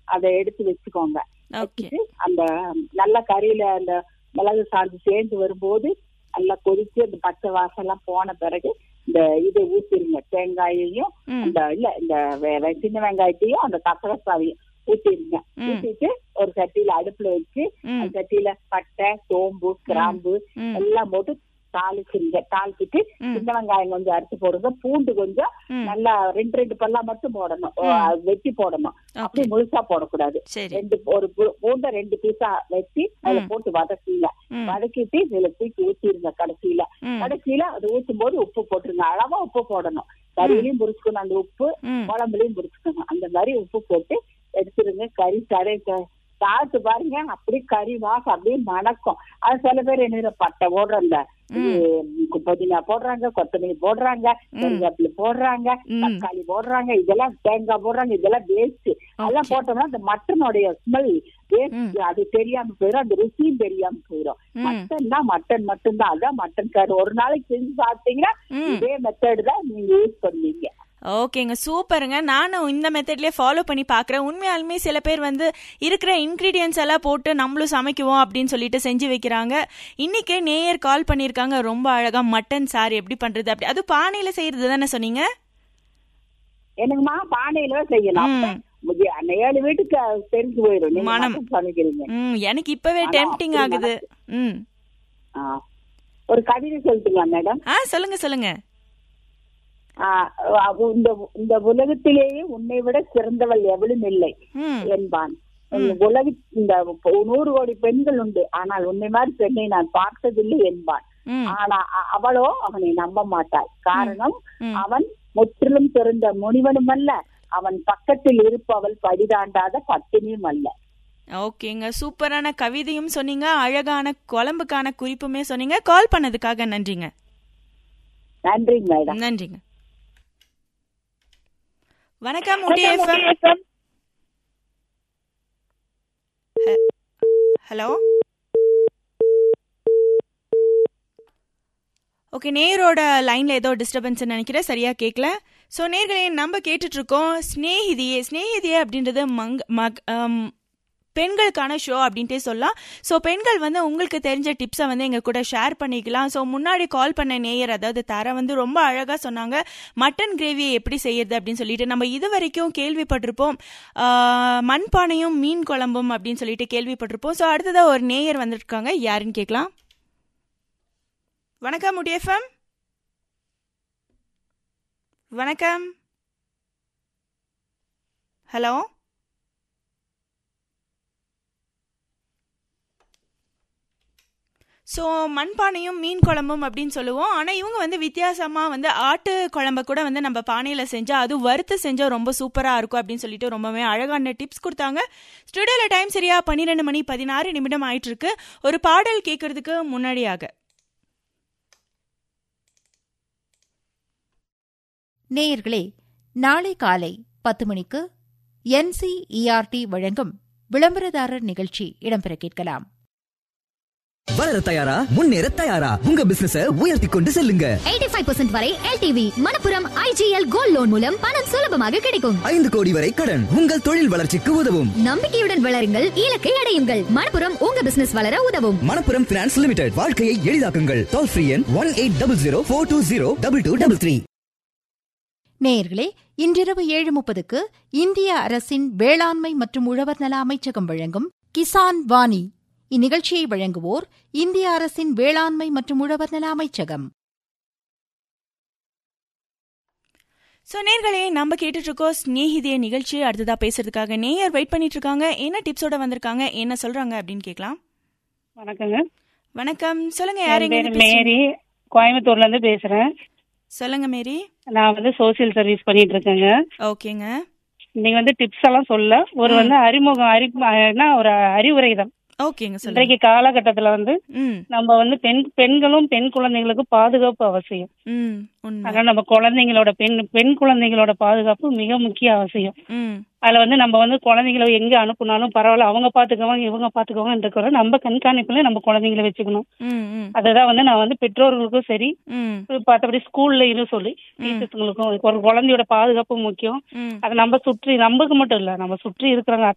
அதை எடுத்து வச்சுக்கோங்க ஓகே வச்சுட்டு அந்த நல்ல கறியில அந்த மிளகு சாந்து சேர்ந்து வரும்போது நல்லா கொதிச்சு அந்த பச்சை வாசம் எல்லாம் போன பிறகு இந்த இதை ஊத்திருங்க தேங்காயையும் ம் அந்த இல்ல இந்த வெ- வெ- சின்ன வெங்காயத்தையும் அந்த கசகசாவையும் ஊத்திருங்க ம். ஊத்திட்டு ஒரு சட்டியில அடுப்புல வச்சு ம் அந்த சட்டியில பட்டை சோம்பு கிராம்பு ம் எல்லாம் போட்டு தாளிச்சுங்க தாளிச்சிட்டு ம். சின்ன வெங்காயம் கொஞ்சம் அரைச்சு போடுங்க பூண்டு கொஞ்சம் ம் நல்லா ரெண்டு ரெண்டு பல்லா மட்டும் போடணும் ஓ, ம். அது வெட்டி போடணும் ஓகே அப்படியே முழுசா போடக்கூடாது சரி ரெண்டு ஒரு பூ- பூண்டை ரெண்டு பீஸா வெட்டி அதுல ம். போட்டு வதக்குங்க ம் வதக்கிட்டு இதுல தூக்கி ஊத்திருங்க கடைசியில ம் கடைசியில அது ஊத்தும் போது உப்பு போட்டுருங்க அளவா உப்பு போடணும் கறியிலையும் புரிச்சுக்கணும் அந்த உப்பு ம் குழம்புலயும் புரிச்சுக்கணும் அந்த மாதிரி உப்பு போட்டு எடுத்துருங்க கறி கரை சாப்பிட்டு பாருங்க அப்படியே கறி வாசம் அப்படியே மணக்கும் அது சில பேர் என்ன பட்டை போடுறாங்க இது புதினா போடுறாங்க கொத்தமல்லி போடுறாங்க கருவேப்பிலை போடுறாங்க ம். தக்காளி போடுறாங்க இதெல்லாம் தேங்காய் போடுறாங்க இதெல்லாம் வேஸ்ட் அதெல்லாம் Okay. போட்டோம்னா அந்த மட்டனுடைய ஸ்மெல் ம். வேஸ்ட் அது தெரியாம போயிடும் அந்த ருசியும் தெரியாம போயிடும் ம். மட்டன் தான் மட்டன் மட்டும்தான் அதான் மட்டன் கறி ஒரு நாளைக்கு செஞ்சு சாப்பிட்டீங்கன்னா ம் இதே மெத்தட் தான் நீங்க யூஸ் பண்ணுவீங்க ஓகேங்க சூப்பருங்க நானும் இந்த மெத்தட்லயே ஃபாலோ பண்ணி பார்க்குறேன் உண்மையாலுமே சில பேர் வந்து இருக்கிற இன்க்ரீடியன்ஸ் எல்லாம் போட்டு நம்மளும் சமைக்குவோம் அப்படின்னு சொல்லிட்டு செஞ்சு வைக்கிறாங்க இன்னைக்கே நேயர் கால் பண்ணியிருக்காங்க ரொம்ப அழகா மட்டன் சார் எப்படி பண்றது அப்படி அது பானையில செய்யறது தானே சொன்னீங்க எனக்குமா பானையில செய்யணும் ம். அப்ப முதி- அந்த ஏழு வீட்டுக்கு அது தெரிஞ்சு போயிடும் நீங்க மனம். மட்டும் சமைக்கிறீங்க ம் எனக்கு இப்பவே ஆனா, டெம்டிங் அப்படி ஆகுது ம் ஆ. ஒரு கவிதை சொல்லட்டுங்களா மேடம் ஆ சொல்லுங்க சொல்லுங்க ஆ, அவ- இந்த இந்த உலகத்திலேயே உன்னை விட சிறந்தவள் எவளும் இல்லை ம் என்பான் இந்த உலக இந்த நூறு கோடி பெண்கள் உண்டு ஆனால் உன்னை மாதிரி பெண்ணை நான் பார்த்ததில்லை என்பான் ம் ஆனா அ- அவளோ அவனை நம்ப மாட்டாள் காரணம் ம். அவன் முற்றிலும் தெரிந்த முனிவனும் அல்ல அவன் பக்கத்தில் இருப்பவள் படிதாண்டாத பட்டினியும் அல்ல ஓகேங்க சூப்பரான கவிதையும் சொன்னீங்க அழகான குழம்புக்கான குறிப்புமே சொன்னீங்க கால் பண்ணதுக்காக நன்றிங்க நன்றி மேடம் நன்றிங்க வணக்கம் முடி எஃப்எம் ஹலோ ஓகே நேரோட லைன்ல ஏதோ டிஸ்டர்பன்ஸ் நினைக்கிறேன் சரியா கேட்கல ஸோ நேர்களே நம்ம கேட்டுட்டு இருக்கோம் ஸ்நேகிதியே ஸ்நேகிதியே அப்படின்றது மங் மக் ஆம், பெண்களுக்கான ஷோ அப்படின்ட்டே சொல்லலாம் ஸோ பெண்கள் வந்து உங்களுக்கு தெரிஞ்ச டிப்ஸை வந்து எங்கள் கூட ஷேர் பண்ணிக்கலாம் ஸோ முன்னாடி கால் பண்ண நேயர் அதாவது தர வந்து ரொம்ப அழகாக சொன்னாங்க மட்டன் கிரேவியை எப்படி செய்யறது அப்படின்னு சொல்லிட்டு நம்ம இது வரைக்கும் கேள்விப்பட்டிருப்போம் ஆஹ், மண்பானையும் மீன் குழம்பும் அப்படின்னு சொல்லிட்டு கேள்விப்பட்டிருப்போம் ஸோ அடுத்ததாக ஒரு நேயர் வந்திருக்காங்க யாருன்னு கேட்கலாம் வணக்கம் முடியஃபம் வணக்கம் ஹலோ ஸோ மண்பானையும் மீன் குழம்பும் அப்படின்னு சொல்லுவோம் ஆனால் இவங்க வந்து வித்தியாசமாக வந்து ஆட்டு குழம்ப கூட வந்து நம்ம பானையில் செஞ்சால் அது வறுத்து செஞ்சால் ரொம்ப சூப்பராக இருக்கும் அப்படின்னு சொல்லிட்டு ரொம்பவே அழகான டிப்ஸ் கொடுத்தாங்க ஸ்டுடியோவில் டைம் சரியா பன்னிரெண்டு மணி பதினாறு நிமிடம் ஆயிட்டு இருக்கு ஒரு பாடல் கேட்கறதுக்கு முன்னாடியாக நேயர்களே நாளை காலை பத்து மணிக்கு என்சிஇஆர்டி வழங்கும் விளம்பரதாரர் நிகழ்ச்சி இடம்பெற கேட்கலாம் வளர தயாரா முன்னேற தயாரா உங்க பிசினஸ உயர்த்தி கொண்டு செல்லுங்க 85% வரை LTV Manappuram IGL gold loan மூலம் பணம் சுலபமாக கிடைக்கும் ஐந்து கோடி வரை கடன் உங்கள் தொழில் வளர்ச்சிக்கு உதவும் நம்பிக்கையுடன் வளருங்கள் இலக்கை அடையுங்கள் மணப்புரம் உங்க பிசினஸ் வளர உதவும் மணப்புரம் பினான்ஸ் லிமிடெட் வாழ்க்கையை எளிதாக்குங்கள் டோல் ஃப்ரீ எண் one eight double zero four two zero double two double three நேயர்களே இன்றிரவு ஏழு முப்பதுக்கு இந்திய அரசின் வேளாண்மை மற்றும் உழவர் நல அமைச்சகம் வழங்கும் கிசான் வாணி இந்நிகழ்ச்சியை வழங்குவோர் இந்திய அரசின் வேளாண்மை மற்றும் உழவர் நல அமைச்சகம் ஸோ நேர்களே நம்ம கேட்டுட்டு இருக்கோம் ஸ்நேகிதிய நிகழ்ச்சி அடுத்ததா பேசுறதுக்காக நேயர் வெயிட் பண்ணிட்டு இருக்காங்க என்ன டிப்ஸோட வந்திருக்காங்க என்ன சொல்றாங்க அப்படின்னு கேட்கலாம் வணக்கங்க வணக்கம் சொல்லுங்க என் யாருங்க பேரு மேரி கோயம்புத்தூர்ல இருந்து பேசுறேன் சொல்லுங்க மேரி நான் வந்து சோசியல் சர்வீஸ் பண்ணிட்டு இருக்கேங்க ஓகேங்க நீங்க வந்து டிப்ஸ் எல்லாம் சொல்ல ஒரு வந்து அறிமுகம் அறி என்ன ஒரு அறிவுரை தான் ஓகேங்க சொல்லுங்க இன்றைக்கு காலகட்டத்துல வந்து ம் நம்ம வந்து பெண் பெண்களும் பெண் குழந்தைங்களுக்கு பாதுகாப்பு அவசியம் ம் உண்மை அதனால நம்ம குழந்தைங்களோட பெண் பெண் குழந்தைங்களோட பாதுகாப்பு மிக முக்கிய அவசியம் ம் அதுல வந்து நம்ம வந்து குழந்தைங்களை எங்க அனுப்புனாலும் பரவாயில்ல அவங்க பாத்துக்குவாங்க இவங்க பாத்துக்குவாங்க இருக்கிற நம்ம கண்காணிப்புல நம்ம குழந்தைங்களை வச்சுக்கணும் ம் ம் அதுதான் வந்து நான் வந்து பெற்றோர்களுக்கும் சரி ம் பார்த்தபடி ஸ்கூல்லையும் சொல்லி டீச்சர்ஸுங்களுக்கும் ஒரு குழந்தையோட பாதுகாப்பு முக்கியம் ம் அது நம்ம சுற்றி நமக்கு மட்டும் இல்ல நம்ம சுற்றி இருக்கிறவங்க